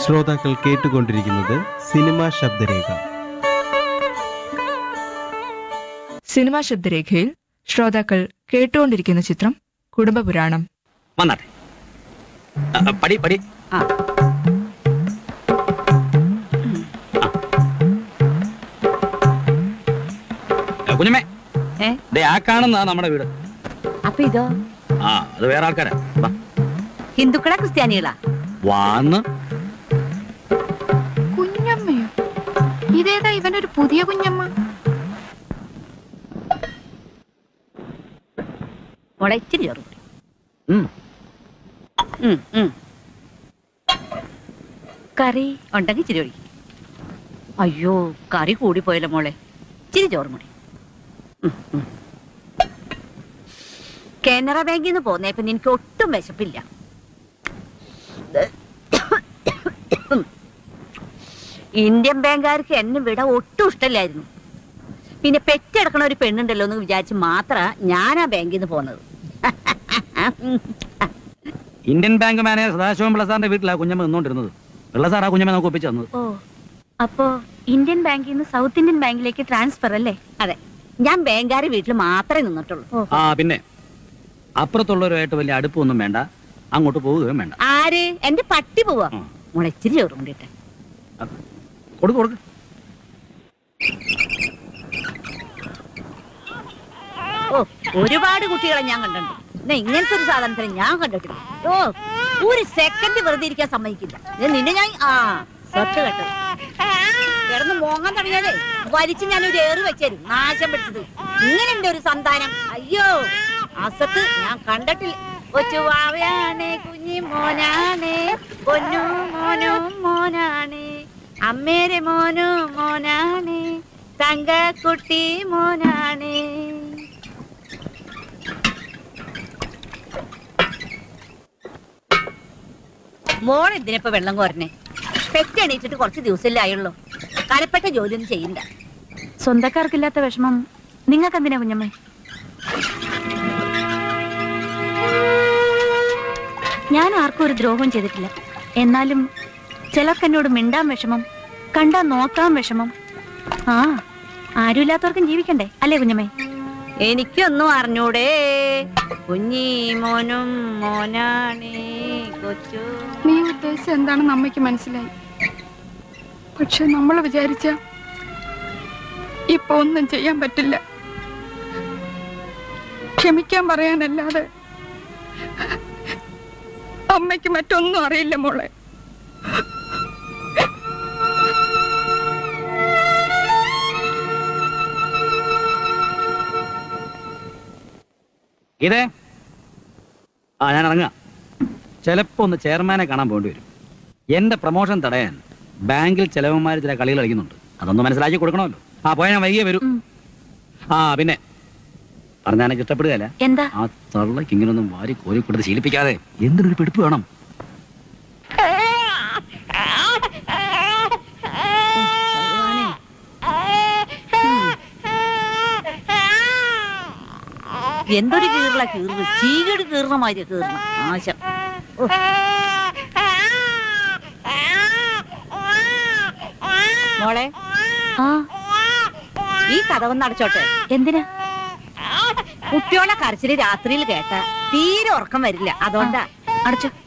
ശ്രോതാക്കൾ കേട്ടുകൊണ്ടിരിക്കുന്നത് cinema ശബ്ദരേഖ cinema ശബ്ദരേഖയിൽ ശ്രോതാക്കൾ കേട്ടുകൊണ്ടിരിക്കുന്ന ചിത്രം കുടുംബപുരാണം വന്നാട്ടെ ആ, ആ, പടി പടി ആ. ആ, കുഞ്ഞമ്മേ ഏ ദേ ആ കാണുന്നതാ നമ്മുടെ വീട് അപ്പൊ ഇതോ ആ അത് വേറെ ആൾക്കാരാ വാ. ഹിന്ദുക്കളാ ക്രിസ്ത്യാനികളാ വാന്ന് കുഞ്ഞമ്മയോ ഇതേതാ ഇവനൊരു പുതിയ കുഞ്ഞമ്മ മോളെ ഇച്ചിരി ചോറ് കൂടി. ഉം. ഉം, ഉം. കറി ഉണ്ടെങ്കിൽ ഇച്ചിരി ഒഴിക്കും അയ്യോ കറി കൂടിപ്പോയല്ലോ മോളെ ഇച്ചിരി ചോറും കൂടി ഉം, ഉം. കാനറ ബാങ്കിൽ നിന്ന് പോന്നേപ്പം എനിക്ക് ഒട്ടും വിശപ്പില്ല ഇന്ത്യൻ ബാങ്കുകാർക്ക് എന്നെ വിട ഒട്ടും ഇഷ്ടമില്ലായിരുന്നു പിന്നെ പെറ്റെടുക്കണ ഒരു പെണ്ണുണ്ടല്ലോ എന്ന് വിചാരിച്ച് മാത്ര ഞാൻ ആ ബാങ്കിൽ നിന്ന് പോന്നത് Indian bank manager Sadasivam Pillai സാറിന്റെ വീട്ടിലാ കുഞ്ഞമ്മ നിന്നോണ്ടിരുന്നത് പിള്ള സാർ ആ കുഞ്ഞമ്മ നമുക്ക് ഒപ്പിച്ചു തന്നത് ഓ അപ്പോ ഇന്ത്യൻ ബാങ്കിൽ നിന്ന് സൗത്ത് ഇന്ത്യൻ ബാങ്കിലേക്ക് ട്രാൻസ്ഫർ അല്ലേ അതെ ഞാൻ ബാങ്കുകാർ വീട്ടിൽ മാത്രമേ നിന്നിട്ടുള്ളൂ ആ പിന്നെ അപ്പുറത്തുള്ളവരുമായിട്ട് വലിയ അടുപ്പമൊന്നും വേണ്ട അങ്ങോട്ട് പോവുകയും വേണ്ട ആര് എന്റെ പട്ടി പോവാ ഉം. മോളെ ഇച്ചിരി ചോറും കൊണ്ടിട്ടെ കൊടുക്ക് കൊടുക്ക് ഓ ഒരുപാട് കുട്ടികളെ ഞാൻ കണ്ടിട്ടുണ്ട് പിന്നെ ഇങ്ങനത്തെ ഒരു സാധനത്തിന് ഞാൻ കണ്ടിട്ടില്ല ഓ ഒരു സെക്കൻഡ് വെറുതെ ഇരിക്കാൻ സമ്മതിക്കില്ല ഇത് നിന്നെ ഞാൻ ആ സ്വത്ത് കേട്ടോ കിടന്ന് മോങ്ങാൻ തുടങ്ങിയാലേ വലിച്ച് ഞാൻ ഒരു ഏറ് വെച്ചേരും നാശം പിടിച്ചത് ഇങ്ങനെയുണ്ട് ഒരു സന്താനം അയ്യോ അസത്ത് ഞാൻ കണ്ടിട്ടില്ല കൊച്ചുവാവയാണേ കുഞ്ഞി മോനാണേ പൊന്നു മോനും മോനാണേ അമ്മേരെ മോനും മോനാണേ തങ്കക്കുട്ടി മോനാണേ മോൾ എന്തിനിപ്പോ വെള്ളം കോരണേ പെറ്റെണീറ്റിട്ട് കുറച്ച് ദിവസമല്ലേ ആയുള്ളൂ കനപ്പെട്ട ജോലിയൊന്നും ചെയ്യണ്ട സ്വന്തക്കാർക്കില്ലാത്ത വിഷമം നിങ്ങൾക്ക് എന്തിനാ കുഞ്ഞമ്മേ ഞാൻ ആർക്കും ഒരു ദ്രോഹവും ചെയ്തിട്ടില്ല എന്നാലും ചിലർക്ക് എന്നോട് മിണ്ടാൻ വിഷമം കണ്ടാ നോക്കാൻ വിഷമം ആ ആരുമില്ലാത്തവർക്കും ജീവിക്കണ്ടേ അല്ലേ കുഞ്ഞമ്മേ എനിക്കൊന്നും അറിഞ്ഞൂടേ കുഞ്ഞി മോനും മോനാണേ കൊച്ചു നീ ഉദ്ദേശിച്ചത് എന്താണെന്ന് അമ്മയ്ക്ക് മനസ്സിലായി പക്ഷെ നമ്മൾ വിചാരിച്ച ഇപ്പൊ ഒന്നും ചെയ്യാൻ പറ്റില്ല ക്ഷമിക്കാൻ പറയാനല്ലാതെ അമ്മയ്ക്ക് മറ്റൊന്നും അറിയില്ല മോളെ ഇതേ ആ ഞാൻ ഇറങ്ങാം ചിലപ്പോ ഒന്ന് ചെയർമാനെ കാണാൻ പോകേണ്ടി വരും എന്റെ പ്രൊമോഷൻ തടയാൻ ബാങ്കിൽ ചിലവന്മാർ ചില കളികൾ കളിക്കുന്നുണ്ട് അതൊന്ന് മനസ്സിലാക്കി കൊടുക്കണമല്ലോ ആ പോയാൽ ഞാൻ വൈകിയേ വരൂ ഉം. ആ പിന്നെ പറഞ്ഞാൽ എനിക്ക് ഇഷ്ടപ്പെടുകയല്ല എന്താ ആ തള്ളക്ക് ഇങ്ങനൊന്നും വാരി കോരി കൊടുത്ത് ശീലിപ്പിക്കാതെ എന്തിനൊരു പിടിപ്പ് വേണം എന്തൊരു കീറല കീറുക ചീകടി കീറുന്ന മാതിരി കീറണം ആശം ഓ. മോളെ ആ ഈ കഥ ഒന്ന് അടച്ചോട്ടെ എന്തിനാ കുട്ടിയോളെ കരച്ചില് രാത്രിയിൽ കേട്ട തീരെ ഉറക്കം വരില്ല അതുകൊണ്ടാ അടച്ചു